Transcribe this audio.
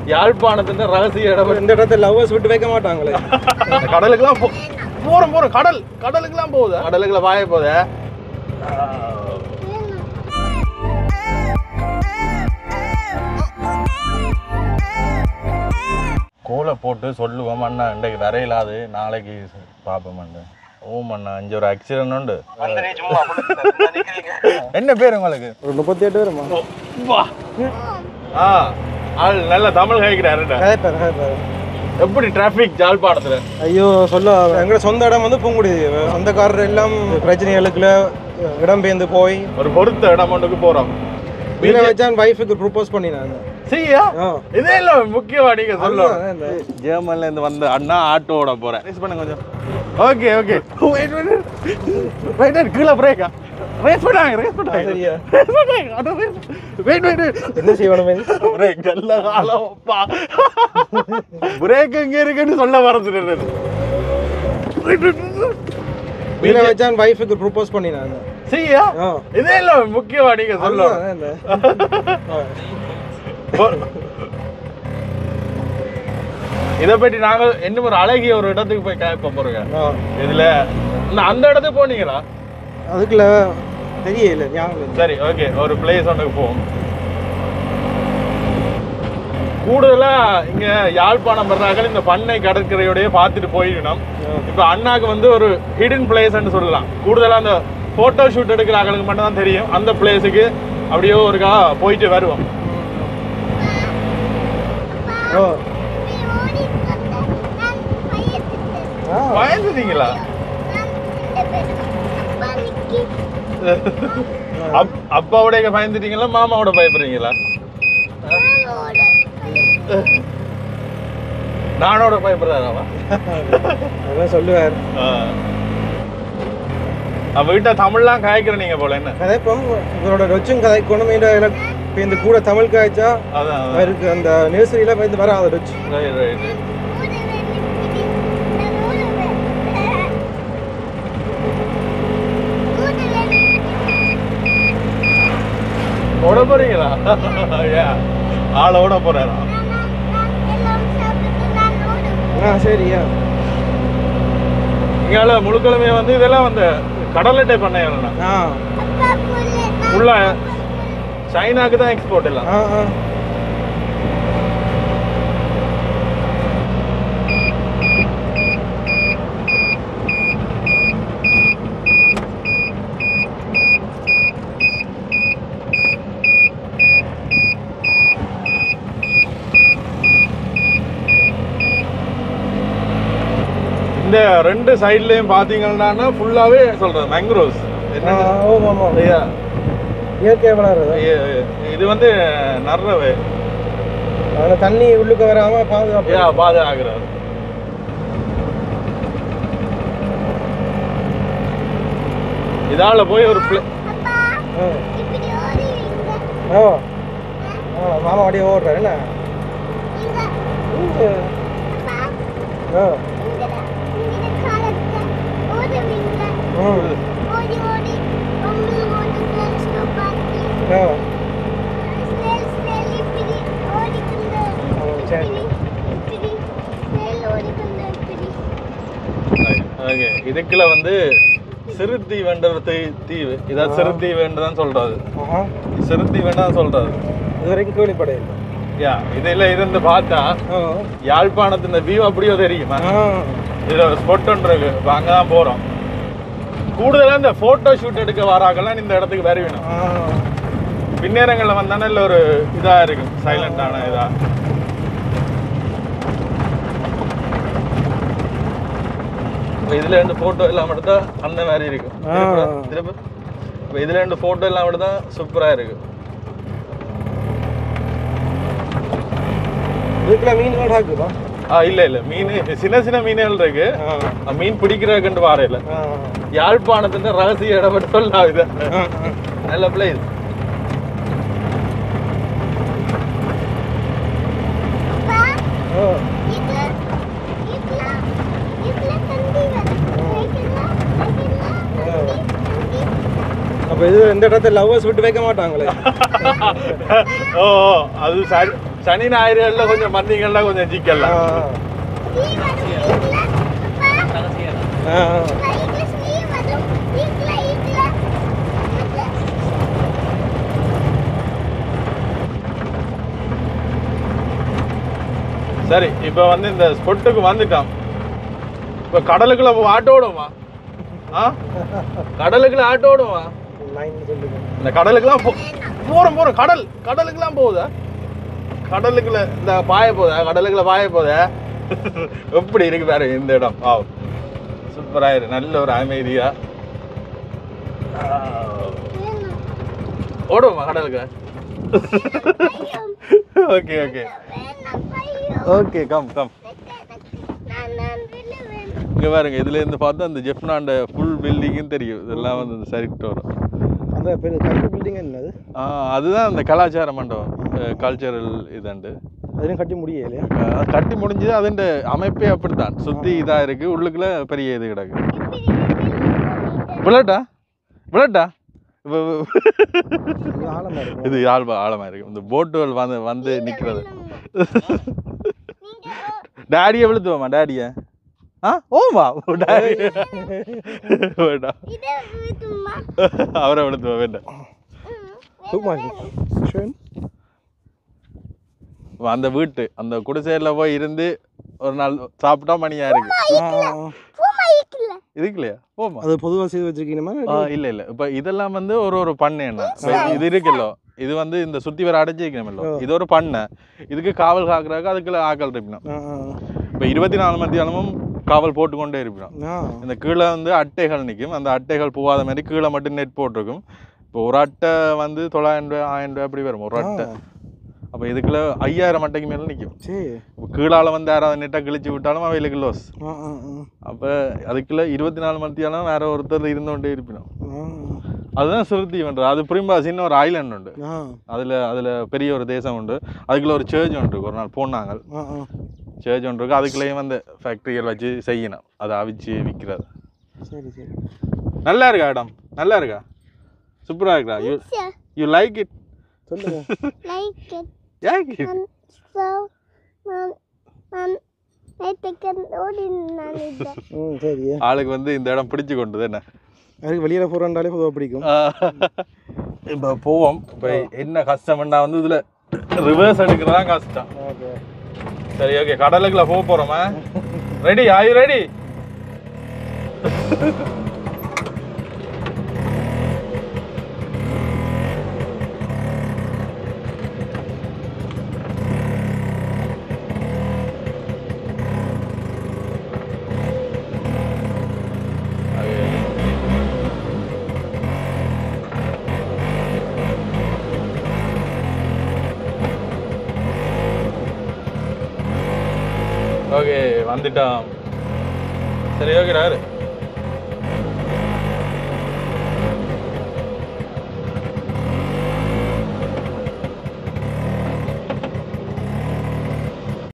யாழ்ப்பாணத்தின் ரகசிய இடம் இந்த இடத்துல லவ்வர்ஸ் விட்டு வைக்க மாட்டாங்களே இந்த கடலுக்குலாம் போ போறோம் போறோம் கடல் கடலுக்குலாம் போகுதா கடலுக்குள்ள வாய போதே கோலை போட்டு சொல்லுவோம் அண்ணா இன்றைக்கு வரையிலாது நாளைக்கு பார்ப்போம் அண்ணா ஓம் அண்ணா இங்க ஒரு ஆக்சிடென்ட் உண்டு என்ன பேர் உங்களுக்கு ஒரு முப்பத்தி எட்டு வருமா ஆ ஆள் நல்ல தமிழ் கேட்கிறாருடா கதைப்பாரு கதைப்பாரு எப்படி டிராஃபிக் ஜாழ்ப்பாணத்துல ஐயோ சொல்ல எங்களோட சொந்த இடம் வந்து பூங்குடி அந்த காரர் எல்லாம் பிரச்சனைகளுக்குள்ள இடம் பெயர்ந்து போய் ஒரு பொருத்த இடம் ஒன்றுக்கு போறோம் வீர வச்சான் வைஃபுக்கு ப்ரொபோஸ் பண்ணினாங்க சரியா ஆ. இதே இல்ல முக்கியமா நீங்க சொல்லணும் அதுதான் இந்த ஜெர்மன்ல இருந்து வந்த அண்ணா ஆட்டோட போறேன் ரேஸ் பண்ணுங்க கொஞ்சம் okay okay wait wait wait கீழே பிரேக்கா ரேஸ் பண்ணாங்க ரேஸ் பண்ணாங்க சரியா. ரேஸ் பண்ணாங்க அட ரேஸ் வெயிட் வெயிட் என்ன செய்யணும் பிரேக் நல்ல காலம்ப்பா பிரேக் எங்க இருக்குன்னு சொல்ல மறந்துட்டேன் வீர வச்சான் வைஃபுக்கு ப்ரொபோஸ் பண்ணினாங்க சரியா ஆ. இதே இல்ல முக்கியமா நீங்க சொல்லணும் அதுதான் இந்த இத பற்றி நாங்க இன்னும் ஒரு அழகிய ஒரு இடத்துக்கு போய் கேட்ப போறோங்க ஆ. இதுல நான் அந்த இடத்துக்கு போனீங்களா அதுக்குள்ள தெரியல ஞாபகம் இல்லை. சரி ஓகே ஒரு பிளேஸ் ஒன்றுக்கு போவோம் கூடுதலா இங்க யாழ்ப்பாணம் வர்றாங்க இந்த பண்ணை கடற்கரையோடய பார்த்துட்டு போயிடணும் இப்ப அண்ணாக்கு வந்து ஒரு ஹிடன் பிளேஸ்ன்னு சொல்லலாம் கூடுதலா அந்த போட்டோ ஷூட் எடுக்கிற ஆளுக்கு மட்டும் தான் தெரியும் அந்த பிளேஸுக்கு அப்படியே ஒருக்கா போயிட்டு வருவோம் ஓ ஆ. பயந்துட்டீங்களா அப்- அப்பாவோட பயந்துட்டீங்களா மாமாவோட பயப்படுறீங்களா நானோட பயப்படுறாராவா அதான் சொல்லுவார் அவ கிட்ட தமிழ்லாம் காய்க்கிற நீங்க போல என்ன கதைப்போம் இவரோட ரொச்சும் கதைக்கணும் இப்போ இந்த கூட தமிழ் காய்ச்சா அதான் அதான். அவருக்கு அந்த நர்சரியில போய் வராது ரொச்சு Right, right. ஓட போறீங்களா Yeah. ஆளை ஓட போறாரா ஆ சரியா இங்கால முழுக்கிழமைய வந்து இதெல்லாம் வந்து கடல் அட்டை பண்ணையா ஆ உள்ள சைனாக்கு தான் எக்ஸ்போர்ட் எல்லாம் ஆ ஆ இந்த ரெண்டு சைட்லயும் பாத்தீங்கன்னா ஃபுல்லாவே சொல்றேன் மேங்க்ரோவ்ஸ் ஆ, ஆமா ஆமா இயற்கை வளருது இது வந்து நர்றவே அந்த தண்ணி உள்ளுக்கு வராம பாதுகாப்பு யா பாதுகாக்கிறார் இதால போய் ஒரு பிளே ஆ. ஆ ஆ மாமா அப்படியே ஓடுறாரு என்ன இங்க. ஆ ம் ஆ சரி. ஓகே இதுக்குள்ள வந்து சிறுத்தீவுன்ற ஒரு தீ- தீவு இதான் சிறுத்தீவுன்னு தான் சொல்றது ஆஹா சிறுத்தீவுன்னு தான் சொல்றது இது வரைக்கும் கேள்விப்படையில யா இதுல இருந்து பார்த்தா ஆ யாழ்ப்பாணத்தின் வியூ அப்படியோ தெரியுமா ஆ இதுல ஒரு ஸ்பாட் ஒன்று இருக்கு இப்ப அங்கதான் போறோம் கூடுதலா இந்த போட்டோ ஷூட் எடுக்க வராங்கலாம் இந்த இடத்துக்கு வர வேணும் ஆ பின்னேரங்கள்ல வந்தானே இல்ல ஒரு இதா இருக்கும் சைலண்டான இதா இப்ப இதுல இருந்து போட்டோ எல்லாம் எடுத்தா அந்த மாதிரி இருக்கும் ஆ. திருப்புடா, திருப்பு இப்ப இதுல இருந்து போட்டோ எல்லாம் எடுத்தா சூப்பரா இருக்கு இதுக்குள்ள மீன்கள் இருக்குதா ஆ இல்ல இல்ல மீன் சின்ன சின்ன மீன்கள் இருக்கு ஆ ஆ, மீன் பிடிக்கிறதுக்குன்ட்டு வார இல்ல ஆ யாழ்ப்பாணத்தின் ரகசிய இடம் மட்டும் சொல்லலாம் இது ஆ ஆ. நல்ல பிளேஸ் ஓ அப்ப இது இந்த இடத்துல லவ்வர்ஸ் விட்டு வைக்க மாட்டாங்களே ஓ ஓ, அது சரி சனி ஞாயிறுகள்ல கொஞ்சம் மந்திகள்ல கொஞ்சம் ஆ, சிக்கலாம் ஆ, ஆ. சரி இப்போ வந்து இந்த ஸ்பொட்டுக்கு வந்துட்டோம் இப்போ கடலுக்குள்ள போ- ஆட்டோ ஓடுமா ஆ கடலுக்குள்ள ஆட்டோ ஓடுமா லைன் சொல்லுங்க இந்த கடலுக்குலாம் போ போறோம் போறோம் கடல் கடலுக்குலாம் போகுதா கடலுக்குள்ள இந்த பாய போதா கடலுக்குள்ள பாய போதா எப்படி இருக்கு பாரு இந்த இடம் ஆ சூப்பரா இருக்கு நல்ல ஒரு அமைதியா ஆ. ஓடுவோமா கடலுக்கு okay okay okay come come இங்க பாருங்க இதுல இருந்து பார்த்தா அந்த ஜெஃப்னாண்ட ஃபுல் பில்டிங்கும் தெரியும் இதெல்லாம் வந்து இந்த சரிட்டு வரும் அந்த பெரிய கருப்பு பில்டிங் என்னது ஆ, அதுதான் அந்த கலாச்சார மண்டபம் கல்ச்சரல் இதுண்டு அதுவும் கட்டி முடியலையா அது கட்டி முடிஞ்சது அதுண்ட அமைப்பே அப்படித்தான் சுத்தி இதா இருக்கு உள்ளுக்குள்ள பெரிய இது கிடக்கு விளையாட்டா விளையாட்டா இப்ப- இது ஆழமா இருக்கும் இது ஆழ்வா ஆழமா இருக்கு இந்த போட்டுகள் வந்து வந்து நிக்கிறது டேடியை விழுத்துவோமா டேடிய ஆ ஓமா டேடி வேண்டாம் அவரை விழுத்துவோம் வேண்டாம் தூக்குமா schön அப்ப அந்த வீட்டு அந்த குடிசையில போய் இருந்து ஒரு நாள் சாப்பிட்டா மணியா இருக்கு ஆ, ஆ. இதுக்கு இல்லையா ஓமா அது பொதுவாக செய்து வச்சிருக்கீங்கம்மா ஆ, இல்ல இல்ல இப்ப இதெல்லாம் வந்து ஒரு ஒரு பண்ணை என்ன இப்ப இது இருக்குல்ல இது வந்து இந்த சுத்தி வர அடைச்சு வைக்கணுமில்ல இது ஒரு பண்ணை இதுக்கு காவல் காக்குறாங்க அதுக்குள்ள ஆக்கள் இருப்பினோம் ஆ ஆ இப்ப இருபத்தி நாலு மணி நேரமும் காவல் போட்டுக்கொண்டே இருப்பினோம் ஆ இந்த கீழே வந்து அட்டைகள் நிற்கும் அந்த அட்டைகள் போகாத மாதிரி கீழே மட்டும் நெட் போட்டிருக்கும் இப்போ ஒரு அட்டை வந்து தொள்ளாயிரம் ரூபாய் ஆயிரம் ரூபாய் அப்படி வரும் ஒரு அட்டை அப்போ இதுக்குள்ள ஐயாயிரம் அட்டைக்கு மேலே நிற்கும் சரி இப்போ கீழால வந்து யாராவது நெட்டை கிழிச்சு விட்டாலும் அவைகளுக்கு லோஸ் ஆ ஆ ஆ அப்போ அதுக்குள்ள இருபத்தி நாலு மணித்தியாலும் வேற ஒருத்தர் இருந்தோண்டே இருப்பினோம் ஆ அதுதான் சிறுத்தி பண்ணுறது அது புரியும்பா சின்ன ஒரு ஐலாண்ட் உண்டு ஆ அதில் அதில் பெரிய ஒரு தேசம் உண்டு அதுக்குள்ள ஒரு சர்ச் ஒன்று இருக்கு ஒரு நாள் போனாங்க ஆ ஆ சர்ச் ஒன்று இருக்கு அதுக்குள்ளேயும் வந்து ஃபேக்ட்ரிகள் வச்சு செய்யணும் அதை அவிச்சு விற்கிறது சரி சரி நல்லா இருக்கா இடம் நல்லா இருக்கா சூப்பரா இருக்கா யூ யூ லைக் இட் சொல்லுங்க லைக் இட் ம் சரி ஆளுக்கு வந்து இந்த இடம் பிடிச்சு கொண்டது என்ன அதுக்கு வெளியில் போகிறாண்டாலே பொதுவாக பிடிக்கும் இப்போ போவோம் இப்போ என்ன கஷ்டம்னா வந்து இதில் ரிவர்ஸ் எடுக்கிறதா கஷ்டம் ஓகே சரி ஓகே கடலுக்குள்ள போக போகிறோமா ரெடி ஆயு ரெடி ஓகே வந்துட்டோம் சரி ஓகேடா இரு.